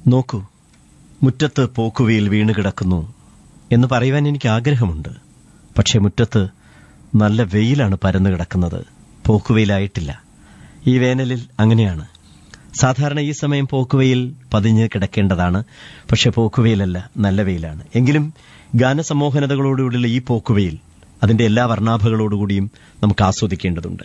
നോക്കൂ മുറ്റത്ത് പോക്കുവയിൽ വീണ് കിടക്കുന്നു എന്ന് പറയുവാൻ എനിക്ക് ആഗ്രഹമുണ്ട് പക്ഷേ മുറ്റത്ത് നല്ല വെയിലാണ് പരന്നു കിടക്കുന്നത് പോക്കുവെയിലായിട്ടില്ല ഈ വേനലിൽ അങ്ങനെയാണ് സാധാരണ ഈ സമയം പോക്കുവെയിൽ പതിഞ്ഞ് കിടക്കേണ്ടതാണ് പക്ഷെ പോക്കുവെയിലല്ല നല്ല വെയിലാണ് എങ്കിലും ഗാനസമ്മോഹനതകളോടുകൂടിയുള്ള ഈ പോക്കുവെയിൽ അതിന്റെ എല്ലാ വർണ്ണാഭകളോടുകൂടിയും നമുക്ക് ആസ്വദിക്കേണ്ടതുണ്ട്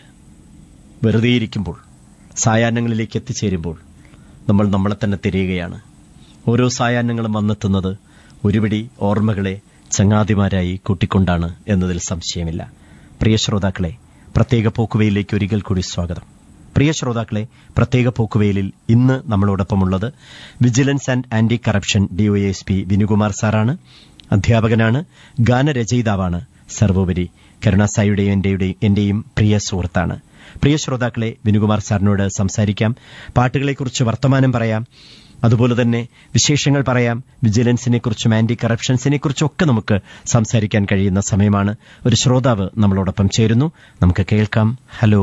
വെറുതെ ഇരിക്കുമ്പോൾ സായാഹ്നങ്ങളിലേക്ക് എത്തിച്ചേരുമ്പോൾ നമ്മൾ നമ്മളെ തന്നെ തിരയുകയാണ് ഓരോ സായാഹ്നങ്ങളും വന്നെത്തുന്നത് ഒരുപിടി ഓർമ്മകളെ ചങ്ങാതിമാരായി കൂട്ടിക്കൊണ്ടാണ് എന്നതിൽ സംശയമില്ല പ്രിയ ശ്രോതാക്കളെ പ്രത്യേക പോക്കുവയിലേക്ക് ഒരിക്കൽ കൂടി സ്വാഗതം പ്രിയ ശ്രോതാക്കളെ പ്രത്യേക പോക്കുവെയിലിൽ ഇന്ന് നമ്മളോടൊപ്പമുള്ളത് vigilance and anti corruption DySP Vinukumar സാറാണ് അധ്യാപകനാണ് ഗാനരചയിതാവാണ് സർവോപരി കരുണാസായിയുടെയും എന്റെയും എന്റെയും പ്രിയ സുഹൃത്താണ് പ്രിയ ശ്രോതാക്കളെ വിനുകുമാർ സാറിനോട് സംസാരിക്കാം പാട്ടുകളെക്കുറിച്ച് വർത്തമാനം പറയാം അതുപോലെ തന്നെ വിശേഷങ്ങൾ പറയാം വിജിലൻസിനെ കുറിച്ചും ആന്റി കറപ്ഷൻസിനെ കുറിച്ചും ഒക്കെ നമുക്ക് സംസാരിക്കാൻ കഴിയുന്ന സമയമാണ് ഒരു ശ്രോതാവ് നമ്മളോടൊപ്പം ചേരുന്നു നമുക്ക് കേൾക്കാം ഹലോ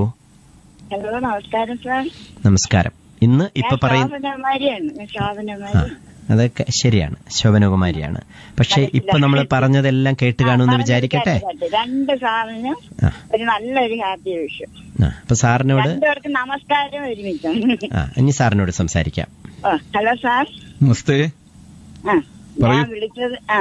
ഹലോ നമസ്കാരം സാർ നമസ്കാരം ഇന്ന് ഇപ്പൊ ഞാൻ പറയുന്ന ശോഭനമാരിയാണ് ഞാൻ ആ, ശോഭനമാരി അതൊക്കെ ശരിയാണ് ശോഭനകുമാരിയാണ് പക്ഷെ ഇപ്പൊ നമ്മൾ പറഞ്ഞതെല്ലാം കേട്ട് കാണുമെന്ന് വിചാരിക്കട്ടെ രണ്ട് സാധനം ആ, ഒരു നല്ലൊരു ഹാപ്പി വിഷു ആ, അപ്പൊ സാറിനോട് രണ്ടുപേർക്ക് നമസ്കാരം ഒരുമിച്ച് ആ ഇനി സാറിനോട് സംസാരിക്കാം ഓ, ഹലോ സാർ നമസ്തേ ആ പറയൂ. ഞാൻ വിളിച്ചത് ആ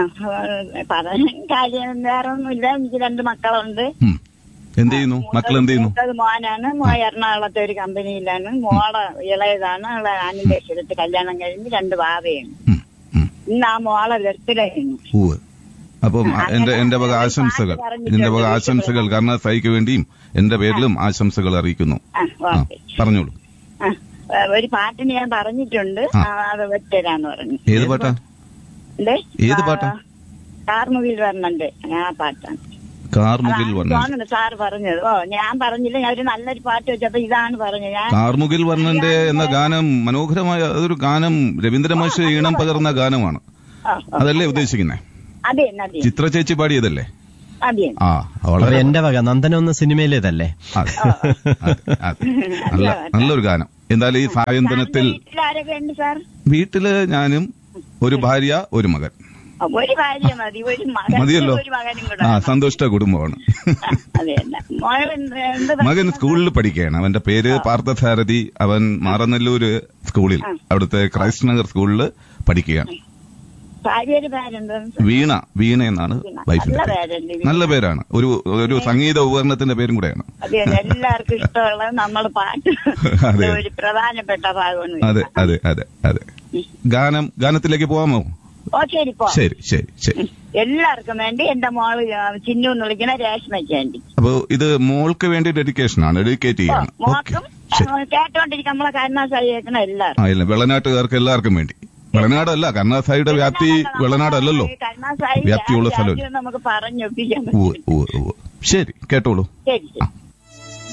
പറയാൻ കാര്യം വേറെ ഒന്നുമില്ല എനിക്ക് രണ്ട് മക്കളുണ്ട് ഉം. എന്ത് ചെയ്യുന്നു മക്കൾ എന്ത് ചെയ്യുന്നു മൂത്തത് മോനാണ് മോൻ എറണാകുളത്തെ ഒരു കമ്പനിയിലാണ് മോളെ ഇളയതാണ് അവളെ ആനന്ദേശ്വരത്ത് കല്യാണം കഴിഞ്ഞ് രണ്ട് ബാവയാണ് ഉം, ഉം. ഇന്ന് ആ മോളെ ബർത്ത്ഡേ ആയിരുന്നു ഉവ്വ്. അപ്പം എന്റെ എന്റെ വക ആശംസകൾ എന്റെ വക ആശംസകൾ കർണാസായിക്ക് വേണ്ടിയും എന്റെ പേരിലും ആശംസകൾ അറിയിക്കുന്നു ആ ആ ഓക്കെ പറഞ്ഞോളൂ ആ, ഒരു പാട്ടിന് ഞാൻ പറഞ്ഞിട്ടുണ്ട് ആ. ആ, അത് വെച്ചരാന്ന് പറഞ്ഞു ഏത് പാട്ടാ എന്തേ? ഏത് ആ, പാട്ടാ? കാർമുകിൽ വരണുണ്ട് ആ പാട്ടാണ് കാർമുകിൽ അതാണ് വർണ്ണൻ തോന്നുന്നു സാറ് പറഞ്ഞത് ഓ ഞാൻ പറഞ്ഞില്ല ഞാൻ ഒരു നല്ലൊരു പാട്ട് വെച്ചപ്പോ ഇതാണ് പറഞ്ഞത് ഞാൻ കാർമുകിൽ വർണ്ണന്റെ എന്ന ഗാനം മനോഹരമായ അതൊരു ഗാനം രവീന്ദ്ര മാഷ് ഈണം പകർന്ന ഗാനമാണ് ആ, ആ. അതല്ലേ ഉദ്ദേശിക്കുന്നേ അതെ അതെ ചിത്ര ചേച്ചി പാടിയതല്ലേ അതെ ആ അപ്പൊ വളരെ എന്റെ വക നന്ദനൊന്ന് സിനിമയിലേതല്ലേ അതെ, അതെ, അതെ. നല്ല നല്ലൊരു ഗാനം എന്തായാലും ഈ സായന്തനത്തിൽ വീട്ടിലാരൊക്കെ ഉണ്ട് സാർ വീട്ടില് ഞാനും ഒരു ഭാര്യ ഒരു മകൻ ആ, ഒരു ഭാര്യ മതി ഒരു മകൻ മതിയല്ലോ ഒരു മകനും കൂടെ ആ വേണം. സന്തുഷ്ട കുടുംബമാണ് ആ, അതെ അല്ല മോൻ എന്ത് എന്ത് മകൻ സ്കൂളിൽ പഠിക്കുകയാണ് അവന്റെ പേര് പാർത്ഥസാരഥി അവൻ മാറനല്ലൂര് സ്കൂളിൽ അവിടുത്തെ ക്രൈസ്റ്റ് നഗർ സ്കൂളിൽ പഠിക്കുകയാണ് ഭാര്യയുടെ പേരെന്താ വീണ വീണ എന്നാണ് വൈഫിന്റെ നല്ല പേര് പേരല്ലേ നല്ല പേരാണ് ഒരു ഒരു സംഗീത ഉപകരണത്തിന്റെ പേരും കൂടെയാണ് അതെ അതെ എല്ലാവർക്കും ഇഷ്ടമുള്ളത് നമ്മൾ പാട്ട് അതെ. ഒരു പ്രധാനപ്പെട്ട ഭാഗമാണ് അതെ അതെ അതെ അതെ ഗാനം ഗാനത്തിലേക്ക് പോവാമോ ഓ ശരി പോ ശരി ശരി ശരി എല്ലാവർക്കും വേണ്ടി എന്റെ മോള് ആ, ചിന്നു എന്ന് വിളിക്കണ രേഷ്മയ്ക്ക് വേണ്ടി അപ്പൊ ഇത് മോൾക്ക് വേണ്ടി ഡെഡിക്കേഷൻ ആണ് ഡെഡിക്കേറ്റ് ഓ, ചെയ്യാണ് ഓക്കെ മോക്കും ശരി ആ, കേട്ടോണ്ടിരിക്കും നമ്മളെ കരുണാസായി കേൾക്കണ എല്ലാവർക്കും ആ ഇല്ല വെള്ളനാട്ടുകാർക്ക് എല്ലാവർക്കും വേണ്ടി വെള്ളനാടല്ല കരുണാസായിയുടെ വ്യാപ്തി വെള്ളനാടല്ലല്ലോ കരുണാസായി വ്യാപ്തിയുള്ള സ്ഥലം നമുക്ക് പറഞ്ഞൊപ്പിക്കാൻ ഉവ്വ് ഉവ്വ് ഉവ്വ് ശരി കേട്ടോളൂ ശരി ശരി